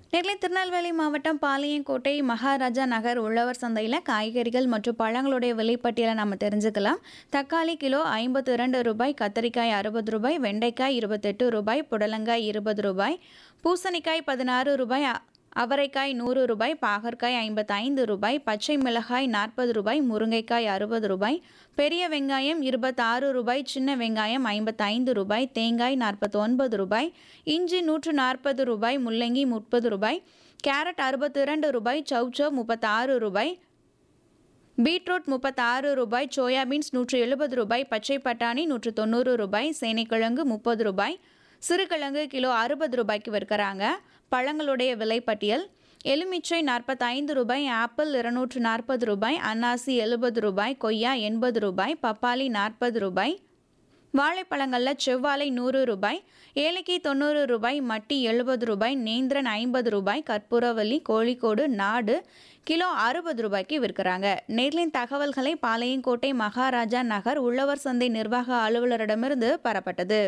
நெல்லை திருநெல்வேலி மாவட்டம் பாளையங்கோட்டை மகாராஜா நகர் உழவர் சந்தையில் காய்கறிகள் மற்றும் பழங்களுடைய விலைப்பட்டியலை நம்ம தெரிஞ்சுக்கலாம் தக்காளி கிலோ ஐம்பத்தி இரண்டு ரூபாய் கத்தரிக்காய் அறுபது ரூபாய் வெண்டைக்காய் இருபத்தெட்டு ரூபாய் புடலங்காய் இருபது ரூபாய் பூசணிக்காய் பதினாறு ரூபாய் அ- அவரைக்காய் நூறு ரூபாய் பாகற்காய் ஐம்பத்தைந்து ரூபாய் பச்சை மிளகாய் நாற்பது ரூபாய் முருங்கைக்காய் அறுபது ரூபாய் பெரிய வெங்காயம் இருபத்தாறு ரூபாய் சின்ன வெங்காயம் ஐம்பத்தைந்து ரூபாய் தேங்காய் நாற்பத்தொன்பது ரூபாய் இஞ்சி நூற்று நாற்பது ரூபாய் முள்ளங்கி முப்பது ரூபாய் கேரட் அறுபத்தி இரண்டு ரூபாய் சௌச்சோ முப்பத்தாறு ரூபாய் பீட்ரூட் முப்பத்தாறு ரூபாய் சோயாபீன்ஸ் நூற்று எழுபது ரூபாய் பச்சை பட்டாணி நூற்று தொண்ணூறு ரூபாய் சேனைக்கிழங்கு முப்பது ரூபாய் சிறுகிழங்கு கிலோ அறுபது ரூபாய்க்கு விற்கிறாங்க பழங்களுடைய விலைப்பட்டியல் எலுமிச்சை நாற்பத்தைந்து ரூபாய் ஆப்பிள் இருநூற்று நாற்பது ரூபாய் அன்னாசி எழுபது ரூபாய் கொய்யா எண்பது ரூபாய் பப்பாளி நாற்பது ரூபாய் வாழைப்பழங்களில் செவ்வாழை நூறு ரூபாய் ஏலக்காய் தொண்ணூறு ரூபாய் மட்டி எழுபது ரூபாய் நேந்திரன் ஐம்பது ரூபாய் கற்பூரவல்லி கோழிக்கோடு நாடு கிலோ அறுபது ரூபாய்க்கு விற்கிறாங்க நேர்லின் தகவல்களை பாளையங்கோட்டை மகாராஜா நகர் உழவர் சந்தை நிர்வாக அலுவலரிடமிருந்து பெறப்பட்டது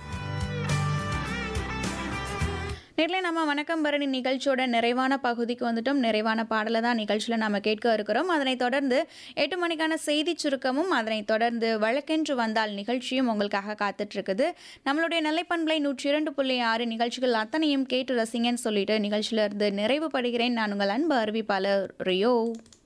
நேரில் நம்ம வணக்கம் பரணி நிகழ்ச்சியோட நிறைவான பகுதிக்கு வந்துட்டோம் நிறைவான பாடலை தான் நிகழ்ச்சியில் நம்ம கேட்க இருக்கிறோம் அதனைத் தொடர்ந்து எட்டு மணிக்கான செய்தி சுருக்கமும் அதனைத் தொடர்ந்து வழக்கென்று வந்தால் நிகழ்ச்சியும் உங்களுக்காக காத்துட்டு இருக்குது நம்மளுடைய நிலைப்பண்பலை நூற்றி இரண்டு புள்ளி ஆறு நிகழ்ச்சிகள் அத்தனையும் கேட்டு ரசிங்கன்னு சொல்லிட்டு நிகழ்ச்சியிலிருந்து நிறைவு படுகிறேன் நான் உங்கள் அன்பு அறிவிப்பாளர் ரியோ